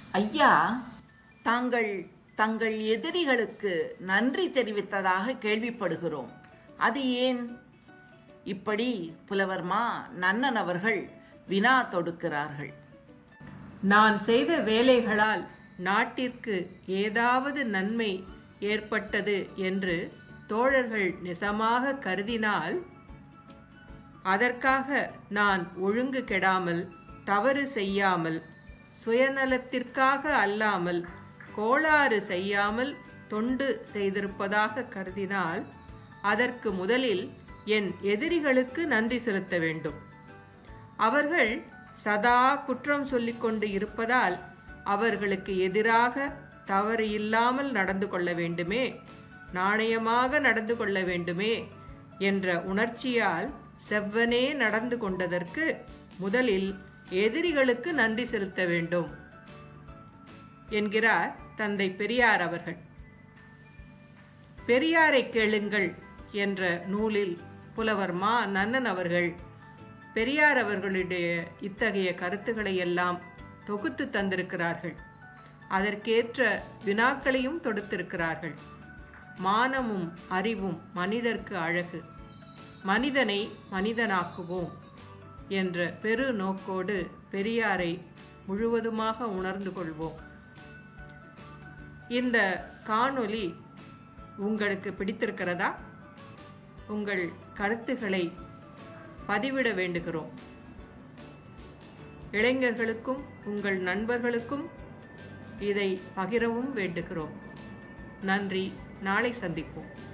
ஐயா தாங்கள் தங்கள் எதிரிகளுக்கு நன்றி தெரிவித்ததாக கேள்விப்படுகிறோம் அது ஏன் இப்படி புலவர் மா நன்னன் அவர்கள் வினா தொடுக்கிறார்கள் நான் செய்த வேலைகளால் நாட்டிற்கு ஏதாவது நன்மை ஏற்பட்டது என்று தோழர்கள் நிசமாக கருதினால் அதற்காக நான் ஒழுங்கு கெடாமல் தவறு செய்யாமல் சுயநலத்திற்காக அல்லாமல் கோளாறு செய்யாமல் தொண்டு செய்திருப்பதாக கருதினால் அதற்கு முதலில் என் எதிரிகளுக்கு நன்றி செலுத்த வேண்டும் அவர்கள் சதா குற்றம் சொல்லிக்கொண்டு இருப்பதால் அவர்களுக்கு எதிராக தவறு இல்லாமல் நடந்து கொள்ள வேண்டுமே நாணயமாக நடந்து கொள்ள வேண்டுமே என்ற உணர்ச்சியால் செவ்வனே நடந்து கொண்டதற்கு முதலில் எதிரிகளுக்கு நன்றி செலுத்த வேண்டும் என்கிறார் தந்தை பெரியார் அவர்கள் பெரியாரை கேளுங்கள் என்ற நூலில் புலவர் மா நன்னன் அவர்கள் பெரியார் அவர்களுடைய இத்தகைய கருத்துக்களை எல்லாம் தொகுத்து தந்திருக்கிறார்கள் அதற்கேற்ற வினாக்களையும் தொடுத்திருக்கிறார்கள் மானமும் அறிவும் மனிதர்க்கு அழகு மனிதனை மனிதனாக்குவோம் என்ற பெரு நோக்கோடு பெரியாரை முழுவதுமாக உணர்ந்து கொள்வோம் இந்த காணொளி உங்களுக்கு பிடித்திருக்கிறதா உங்கள் கருத்துக்களை பதிவிட வேண்டுகிறோம் இளைஞர்களுக்கும் உங்கள் நண்பர்களுக்கும் இதை பகிரவும் வேண்டுகிறோம் நன்றி நாளை சந்திப்போம்